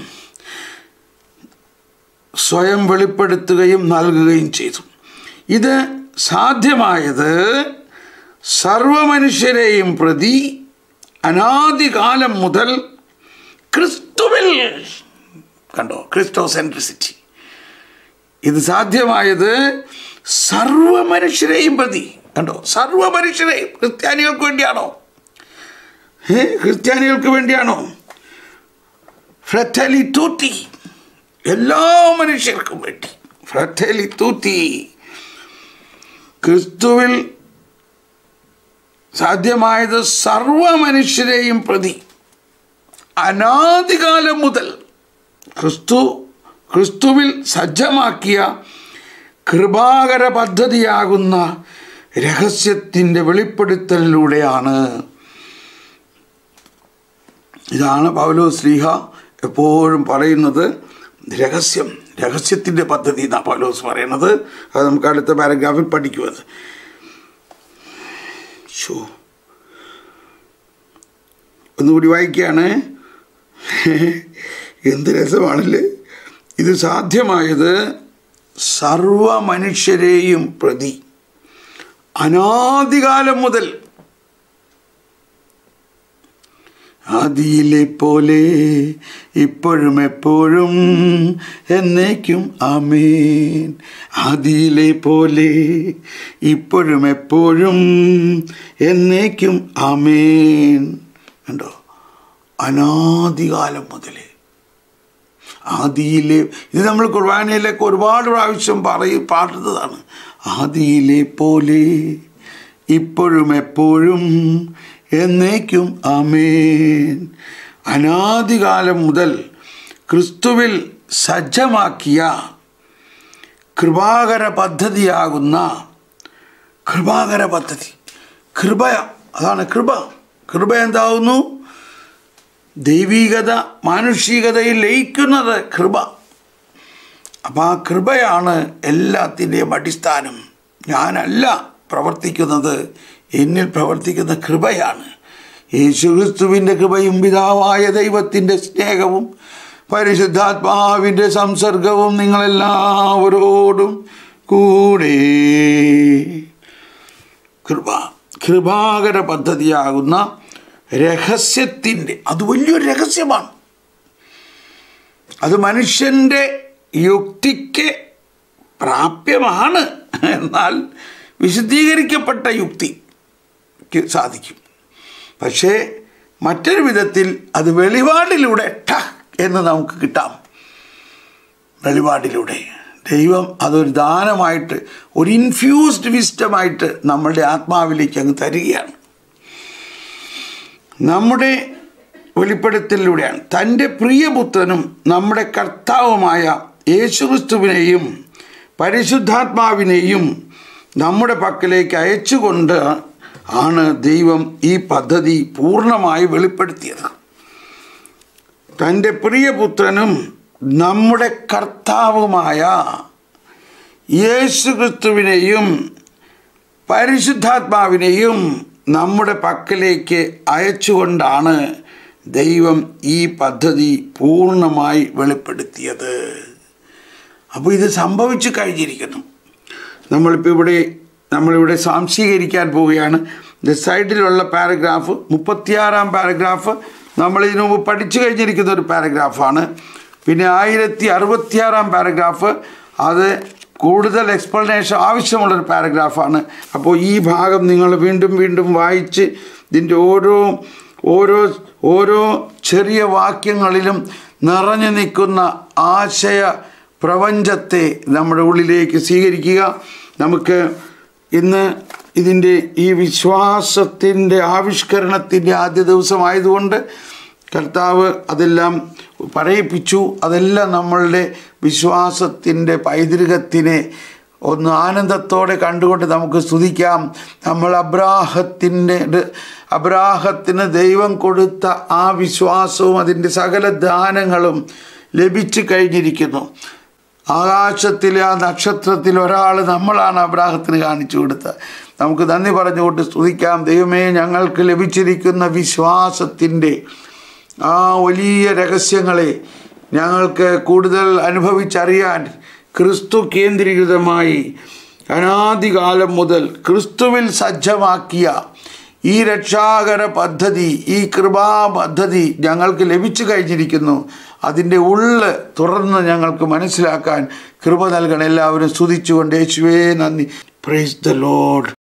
S1: സ്വയം വെളിപ്പെടുത്തുകയും നൽകുകയും ചെയ്തു ഇത് സാധ്യമായത് സർവമനുഷ്യരെയും പ്രതി അനാദികാലം മുതൽ ക്രിസ്തുവിൽ കണ്ടോ ക്രിസ്റ്റോ സെൻട്രിസിറ്റി ഇത് സാധ്യമായത് സർവമനുഷ്യരെയും പ്രതി കണ്ടോ സർവമനുഷ്യരെയും ക്രിസ്ത്യാനികൾക്ക് വേണ്ടിയാണോ ഏ ക്രിസ്ത്യാനികൾക്ക് വേണ്ടിയാണോ ഫ്രറ്റലി തൂത്തി എല്ലാ മനുഷ്യർക്കും വേണ്ടി ഫ്രറ്റലി തൂത്തി ക്രിസ്തുവിൽ സാധ്യമായത് സർവ മനുഷ്യരെയും പ്രതി അനാദികാലം മുതൽ ക്രിസ്തു ക്രിസ്തുവിൽ സജ്ജമാക്കിയ കൃപാകര പദ്ധതിയാകുന്ന രഹസ്യത്തിൻ്റെ വെളിപ്പെടുത്തലിലൂടെയാണ് ഇതാണ് പൗലോ ശ്രീഹ എപ്പോഴും പറയുന്നത് രഹസ്യം രഹസ്യത്തിൻ്റെ പദ്ധതി എന്നാണ് പൗലോസ് പറയുന്നത് അത് നമുക്ക് അടുത്ത പാരഗ്രാഫിൽ പഠിക്കുമത് ഷോ ഒന്നുകൂടി വായിക്കുകയാണ് എന്ത് രസമാണല്ലേ ഇത് സാധ്യമായത് സർവ മനുഷ്യരെയും പ്രതി അനാദികാലം മുതൽ ആദിയിലെ പോലെ ഇപ്പോഴും എപ്പോഴും എന്നേക്കും ആമേൻ ആദിയിലെ പോലെ ഇപ്പോഴും എപ്പോഴും എന്നേക്കും ആമേൻ കണ്ടോ അനാദികാലം മുതലേ ആദിയിലെ ഇത് നമ്മൾ കുർബാനയിലേക്ക് ഒരുപാട് പ്രാവശ്യം പറയും പാടുന്നതാണ് ആദിയിലെ പോലെ ഇപ്പോഴും എപ്പോഴും എന്നേക്കും ആമേൻ അനാദികാലം മുതൽ ക്രിസ്തുവിൽ സജ്ജമാക്കിയ കൃപാകര പദ്ധതിയാകുന്ന കൃപാകര പദ്ധതി കൃപ അതാണ് കൃപ കൃപ എന്താവുന്നു ദൈവികത മാനുഷികതയിൽ ലയിക്കുന്നത് കൃപ അപ്പം ആ കൃപയാണ് എല്ലാത്തിൻ്റെയും അടിസ്ഥാനം ഞാനല്ല പ്രവർത്തിക്കുന്നത് എന്നിൽ പ്രവർത്തിക്കുന്ന കൃപയാണ് യേശുക്രിസ്തുവിൻ്റെ കൃപയും പിതാവായ ദൈവത്തിൻ്റെ സ്നേഹവും പരിശുദ്ധാത്മാവിൻ്റെ സംസർഗവും നിങ്ങളെല്ലാവരോടും കൂടെ കൃപ കൃപാകര പദ്ധതിയാകുന്ന രഹസ്യത്തിൻ്റെ അത് വലിയൊരു രഹസ്യമാണ് അത് മനുഷ്യൻ്റെ യുക്തിക്ക് പ്രാപ്യമാണ് എന്നാൽ വിശദീകരിക്കപ്പെട്ട യുക്തിക്ക് സാധിക്കും പക്ഷേ മറ്റൊരു വിധത്തിൽ അത് വെളിപാടിലൂടെ ട എന്ന് നമുക്ക് കിട്ടാം വെളിപാടിലൂടെ ദൈവം അതൊരു ദാനമായിട്ട് ഒരു ഇൻഫ്യൂസ്ഡ് വിസ്റ്റമായിട്ട് നമ്മളുടെ ആത്മാവിലേക്ക് അങ്ങ് തരികയാണ് നമ്മുടെ വെളിപ്പെടുത്തലിലൂടെയാണ് തൻ്റെ പ്രിയപുത്രനും നമ്മുടെ കർത്താവുമായ യേശുക്രിസ്തുവിനെയും പരിശുദ്ധാത്മാവിനെയും നമ്മുടെ പക്കലേക്ക് അയച്ചുകൊണ്ട് ആണ് ദൈവം ഈ പദ്ധതി പൂർണ്ണമായി വെളിപ്പെടുത്തിയത് തൻ്റെ പ്രിയപുത്രനും നമ്മുടെ കർത്താവുമായ യേശുക്രിസ്തുവിനെയും പരിശുദ്ധാത്മാവിനെയും നമ്മുടെ പക്കലേക്ക് അയച്ചുകൊണ്ടാണ് ദൈവം ഈ പദ്ധതി പൂർണ്ണമായി വെളിപ്പെടുത്തിയത് അപ്പോൾ ഇത് സംഭവിച്ചു കഴിഞ്ഞിരിക്കുന്നു നമ്മളിപ്പോൾ ഇവിടെ നമ്മളിവിടെ സാംശീകരിക്കാൻ പോവുകയാണ് ഇത് സൈഡിലുള്ള പാരഗ്രാഫ് മുപ്പത്തിയാറാം പാരഗ്രാഫ് നമ്മൾ ഇതിനു മുമ്പ് പഠിച്ചു കഴിഞ്ഞിരിക്കുന്ന ഒരു പാരഗ്രാഫാണ് പിന്നെ ആയിരത്തി അറുപത്തിയാറാം പാരഗ്രാഫ് അത് കൂടുതൽ എക്സ്പ്ലനേഷൻ ആവശ്യമുള്ളൊരു പാരഗ്രാഫാണ് അപ്പോൾ ഈ ഭാഗം നിങ്ങൾ വീണ്ടും വീണ്ടും വായിച്ച് ഇതിൻ്റെ ഓരോ ഓരോ ഓരോ ചെറിയ വാക്യങ്ങളിലും നിറഞ്ഞു നിൽക്കുന്ന ആശയ പ്രപഞ്ചത്തെ നമ്മുടെ ഉള്ളിലേക്ക് സ്വീകരിക്കുക നമുക്ക് ഇന്ന് ഇതിൻ്റെ ഈ വിശ്വാസത്തിൻ്റെ ആവിഷ്കരണത്തിൻ്റെ ആദ്യ ദിവസമായതുകൊണ്ട് കർത്താവ് അതെല്ലാം പറയിപ്പിച്ചു അതെല്ലാം നമ്മളുടെ വിശ്വാസത്തിൻ്റെ പൈതൃകത്തിനെ ഒന്ന് ആനന്ദത്തോടെ കണ്ടുകൊണ്ട് നമുക്ക് സ്തുതിക്കാം നമ്മൾ അബ്രാഹത്തിൻ്റെ അബ്രാഹത്തിന് ദൈവം കൊടുത്ത ആ വിശ്വാസവും അതിൻ്റെ സകല ദാനങ്ങളും ലഭിച്ചു കഴിഞ്ഞിരിക്കുന്നു ആകാശത്തിലെ ആ നക്ഷത്രത്തിൽ ഒരാൾ നമ്മളാണ് അബ്രാഹത്തിന് കാണിച്ചു കൊടുത്തത് നമുക്ക് നന്ദി പറഞ്ഞുകൊണ്ട് സ്തുതിക്കാം ദൈവമേ ഞങ്ങൾക്ക് ലഭിച്ചിരിക്കുന്ന വിശ്വാസത്തിൻ്റെ ആ വലിയ രഹസ്യങ്ങളെ ഞങ്ങൾക്ക് കൂടുതൽ അനുഭവിച്ചറിയാൻ ക്രിസ്തു കേന്ദ്രീകൃതമായി അനാദികാലം മുതൽ ക്രിസ്തുവിൽ സജ്ജമാക്കിയ ഈ രക്ഷാകര പദ്ധതി ഈ കൃപാ പദ്ധതി ഞങ്ങൾക്ക് ലഭിച്ചു കഴിഞ്ഞിരിക്കുന്നു അതിൻ്റെ ഉള്ള് തുറന്ന് ഞങ്ങൾക്ക് മനസ്സിലാക്കാൻ കൃപ നൽകണം എല്ലാവരും സ്തുതിച്ചുകൊണ്ട് യേശുവേ നന്ദി പ്രൈസ് ദ ലോഡ്